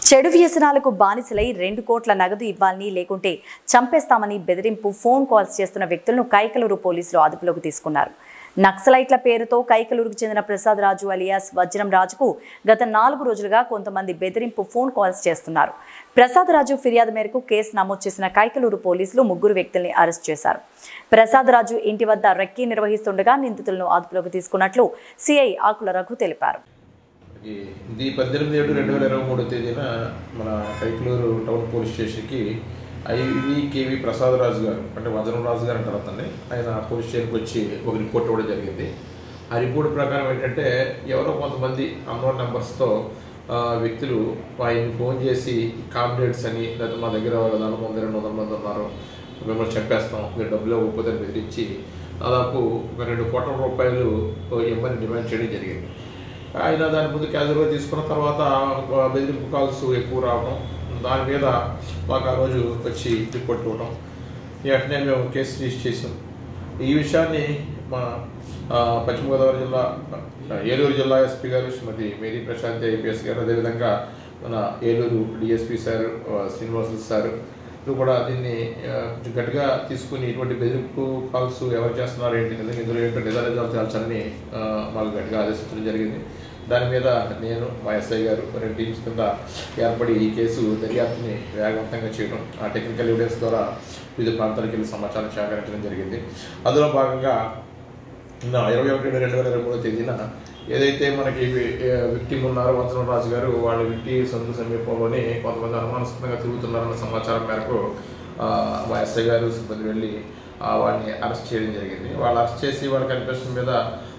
చెడు వ్యసనాలకు బానిసలై రెండు కోట్ల నగదు ఇవ్వాలని లేకుంటే చంపేస్తామని బెదిరింపు ఫోన్ కాల్స్ చేస్తున్న వ్యక్తులను కైకలూరు పోలీసులు అదుపులోకి తీసుకున్నారు నక్సలైట్ల పేరుతో కైకలూరుకు చెందిన ప్రసాద్ రాజు అలియాస్ వజ్రం రాజుకు గత నాలుగు రోజులుగా కొంతమంది బెదిరింపు ఫోన్ కాల్స్ చేస్తున్నారు ప్రసాద్ రాజు ఫిర్యాదు మేరకు కేసు నమోదు చేసిన కైకలూరు పోలీసులు ముగ్గురు వ్యక్తుల్ని అరెస్ట్ చేశారు ప్రసాద్ రాజు ఇంటి వద్ద రెక్కీ నిర్వహిస్తుండగా నిందితులను అదుపులోకి తీసుకున్నట్లు సిఐ ఆకుల రఘు తెలిపారు ఈ ఇది పద్దెనిమిది ఏడు రెండు వేల ఇరవై మూడో తేదీన మన కైకలూరు టౌన్ పోలీస్ స్టేషన్కి ఐవి కేవి ప్రసాద్ రాజు గారు అంటే వజ్రం రాజు గారు అంటారు అతన్ని ఆయన పోలీస్ స్టేషన్కి వచ్చి ఒక రిపోర్ట్ ఇవ్వడం జరిగింది ఆ రిపోర్ట్ ప్రకారం ఏంటంటే ఎవరో కొంతమంది అన్నోన్ నెంబర్స్తో వ్యక్తులు ఆయన్ని ఫోన్ చేసి కాంపిడేట్స్ అని లేదా మా దగ్గర దాదాపు వంద రెండు వందల మంది ఉన్నారు మిమ్మల్ని చెప్పేస్తాం మీరు డబ్బులు ఇవ్వకపోతే అని బెదిరించి దాదాపు ఒక రెండు కోట్ల రూపాయలు ఇవ్వమని డిమాండ్ చేయడం జరిగింది ఆయన దాని ముందు క్యాజువల్గా తీసుకున్న తర్వాత ఆ, బెదిరింపు కాల్స్ ఎక్కువ రావడం దాని మీద మాకు ఆ రోజు వచ్చి రిపోర్ట్ ఇవ్వడం వెంటనే మేము కేసు రిజిస్టర్ చేసాం ఈ విషయాన్ని మా ఆ, పశ్చిమ గోదావరి జిల్లా ఆ, ఏలూరు జిల్లా ఎస్పీ గారు శ్రీమతి మేరీ ప్రశాంత్ ఐపీఎస్ గారు అదేవిధంగా మన ఏలూరు డిఎస్పీ సార్ ఆ, శ్రీనివాసులు సార్ వీళ్ళు కూడా దీన్ని ఆ, కొంచెం గట్టిగా తీసుకుని ఇటువంటి బెదిరింపు కాల్స్ ఎవరు చేస్తున్నారు ఏంటి నిజంగా ఇందులో ఏంటో నిజాలు తేల్చాలని ఆ, మాకు గట్టిగా ఆదేశించడం జరిగింది దాని మీద నేను మా ఎస్ఐ గారు రెండు టీమ్స్ కింద ఏర్పడి ఈ కేసు దర్యాప్తుని వేగవంతంగా చేయడం ఆ టెక్నికల్ ఎవిడెన్స్ ద్వారా వివిధ ప్రాంతాలకు వెళ్ళి సమాచారం సేకరించడం జరిగింది అందులో భాగంగా నిన్న ఇరవై ఒకటి రెండు వేల ఇరవై మూడో తేదీన ఏదైతే మనకి విక్టిమ్ ఉన్నారో వంచన రాజు గారు వాళ్ళ ఇంటి సొంత సమీపంలోనే కొంతమంది అనుమానాస్పదంగా తిరుగుతున్నారన్న సమాచారం మేరకు ఆ, మా ఎస్ఐ గారు సిబ్బంది వెళ్ళి ఆ, వాళ్ళని అరెస్ట్ చేయడం జరిగింది వాళ్ళు అరెస్ట్ చేసి వాళ్ళ కన్ఫెషన్ మీద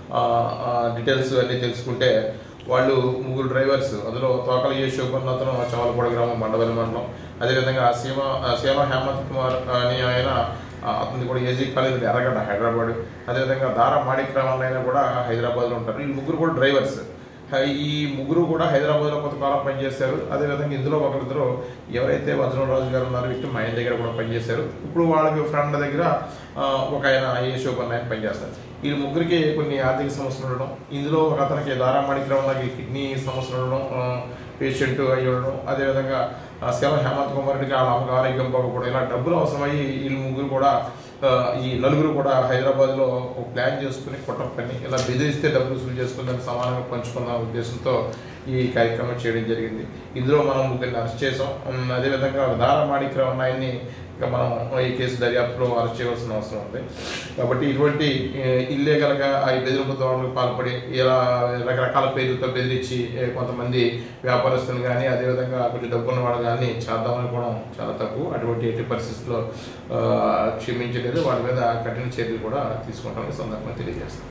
డీటెయిల్స్ అన్నీ తెలుసుకుంటే వాళ్ళు ముగ్గురు డ్రైవర్స్ అందులో తోకల యేషోబ్ అన్న అతను చవలపూడ గ్రామం మండవల్లి మండలం అదేవిధంగా సీమ ఆ, సీమ హేమంత్ కుమార్ అని ఆయన ఆ, అతనిది కూడా ఏజీ కాలేజ్ ఎర్రగడ్డ హైదరాబాద్ అదేవిధంగా దారా మాణిక్ రామన్ అయినా కూడా హైదరాబాద్లో ఉంటారు ఈ ముగ్గురు కూడా డ్రైవర్స్ హై- ఈ ముగ్గురు కూడా హైదరాబాద్లో కొంతకాలం పనిచేశారు అదేవిధంగా ఇందులో ఒకరిద్దరు ఎవరైతే వజ్రరాజు గారు ఉన్నారో విక్టిమ్ ఆయన దగ్గర కూడా పనిచేశారు ఇప్పుడు వాళ్ళకి ఫ్రెండ్ దగ్గర ఆ, ఒక ఆయన ఏ శోభన్ ఆయన పనిచేస్తారు ఈ ముగ్గురికి కొన్ని ఆర్థిక సమస్యలు ఉండడం ఇందులో ఒక అతనికి దారా మాణిక్రావు కిడ్నీ సమస్యలు ఉండడం పేషెంట్ అయ్యి ఉండడం అదేవిధంగా ఆ, శివ హేమంత్ కుమార్ రెడ్డికి వాళ్ళ అమ్మకి ఆరోగ్యం బాగోకపోవడం ఇలా డబ్బులు అవసరమయ్యి వీళ్ళు ముగ్గురు కూడా ఆ, ఈ నలుగురు కూడా హైదరాబాద్లో ఒక ప్లాన్ చేసుకుని కుట్ర పని ఇలా బెదిరిస్తే డబ్బులు వసూలు చేసుకుని దాన్ని సమానంగా పంచుకున్న ఉద్దేశంతో ఈ కార్యక్రమం చేయడం జరిగింది ఇందులో మనం ముగ్గురిని అరెస్ట్ చేసాం ఉమ్, అదేవిధంగా దారా మాణిక్రావు అన్న ఆయన్ని ఇంకా మనం ఈ కేసు దర్యాప్తులో అరెస్ట్ చేయవలసిన అవసరం ఉంది కాబట్టి ఇటువంటి ఇల్లీగల్గా ఈ బెదిరింపు దోమలకు పాల్పడి ఇలా రకరకాల పేర్లతో బెదిరించి ఏ, కొంతమంది వ్యాపారస్తులు కానీ అదేవిధంగా కొంచెం డబ్బున్న వాళ్ళు కానీ చేద్దామనుకోవడం చాలా తప్పు అటువంటి ఎట్టి పరిస్థితుల్లో ఆ, క్షమించలేదు వాళ్ళ మీద కఠిన చర్యలు కూడా తీసుకుంటామని సందర్భంగా తెలియజేస్తాం